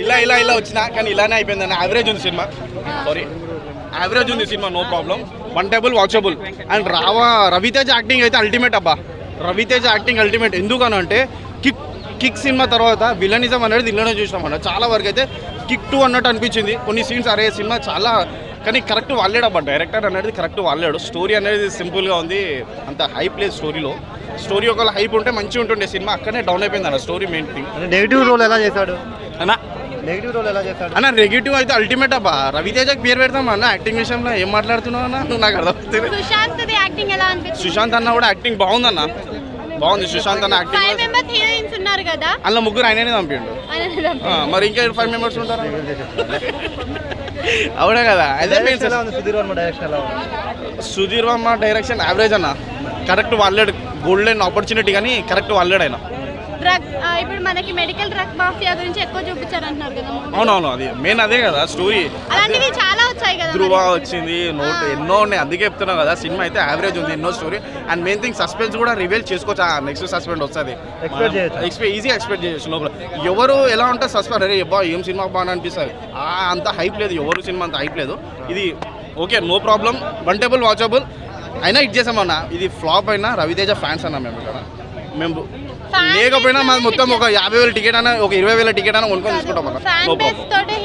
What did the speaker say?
ఇలా ఇలా ఇలా వచ్చిన కానీ ఇలానే అయిపోయింది అన్న యావరేజ్ ఉంది సినిమా సారీ యావరేజ్ ఉంది cinema no problem one table watchable and రావా రవితేజ యాక్టింగ్ అయితే అల్టిమేట్ అబ్బా రవితేజ యాక్టింగ్ అల్టిమేట్ ఎందుకని అంటే కిక్ కిక్ సినిమా తర్వాత విలనిజం అనేది దీనిలోనే చూసినాం అన్న చాలా వరకు అయితే కిక్ టూ అన్నట్టు అనిపించింది కొన్ని సీన్స్ అరే సినిమా చాలా కానీ కరెక్ట్ వాళ్ళేడు అబ్బా డైరెక్టర్ అనేది కరెక్ట్ వాళ్ళేడు స్టోరీ అనేది సింపుల్గా ఉంది అంత హైప్ లేదు స్టోరీలో స్టోరీ ఒకవేళ హైప్ ఉంటే మంచిగా ఉంటుండే సినిమా అక్కడనే డౌన్ అయిపోయింది అన్న స్టోరీ మెయిన్ థింగ్ అంటే నెగిటివ్ రోల్ ఎలా చేశాడు అన్న నెగిటివ్ రోల్ ఎలా చేశాడు అన్న నెగిటివ్ అయితే అల్టిమేట్ అబ్బా రవితేజకి పేరు పెడతాం అన్న యాక్టింగ్ విషయంలో ఏం మాట్లాడుతున్నావు అన్న నువ్వు నాకు అర్థమవుతుంది సుశాంత్ యాక్టింగ్ ఎలా అనిపిస్తుంది సుశాంత్ అన్న కూడా యాక్టింగ్ బాగుందన్న బాగుంది సుశాంత్ అన్న ఫైవ్ యాక్టింగ్ మెంబర్స్ హీరోయిన్స్ ఉన్నారు కదా అందులో ముగ్గురు ఆయననే చంపిండు ఆయన ఆ, మరి ఇంకా ఫైవ్ మెంబర్స్ ఉంటారా అవునా కదా అదే main డైరెక్షన్ ఎలా ఉంది సుధీర్ వర్మ డైరెక్షన్ ఎలా ఉంది సుధీర్ వర్మ డైరెక్షన్ యావరేజ్ అన్న కరెక్ట్ వాళ్ళేడు గోల్డెన్ ఆపర్చునిటీ కానీ కరెక్ట్ వాళ్ళేడు ఆయన డ్రగ్ ఇప్పుడు మనకి మెడికల్ డ్రగ్ మాఫియా గురించి ఎక్కువ చూపించారు అంటున్నారు కదా movie. అవునవును అది మెయిన్ అదే కదా స్టోరీ అలాంటివి చాలా వచ్చాయి కదా ధ్రువ మరి. వచ్చింది నోట్ ఎన్నో ఉన్నాయి అందుకే చెప్తున్నా కదా సినిమా అయితే యావరేజ్ ఉంది ఎన్నో story and main thing suspense కూడా రివీల్ చేసుకోవచ్చు నెక్స్ట్ సస్పెండ్ వస్తుంది Expect చేయొచ్చా? ఎక్స్పెక్ట్ ఈజీ ఎక్స్పెక్ట్ చేయొచ్చు లోపల ఎవరు ఎలా ఉంటే సస్పెండ్ అరే అబ్బా ఏం సినిమా బాగా అనిపిస్తుంది ఆ, అంత హైప్ లేదు ఎవరు సినిమా అంత హైప్ లేదు ఇది okay no problem one table watchable అయినా ఇది చేసామన్నా ఇది ఫ్లాప్ అయినా రవితేజ ఫ్యాన్స్ అన్నా మేము ఇక్కడ మేము Fan లేకపోయినా base మాది మొత్తం లోనే ఒక యాభై వేల టికెట్ అయినా ఒక ఇరవై వేల టికెట్ అయినా కొనుక్కొని తీసుకుంటాం అన్న ఫ్యాన్ నో బేస్ ప్రాబ్లం తోటి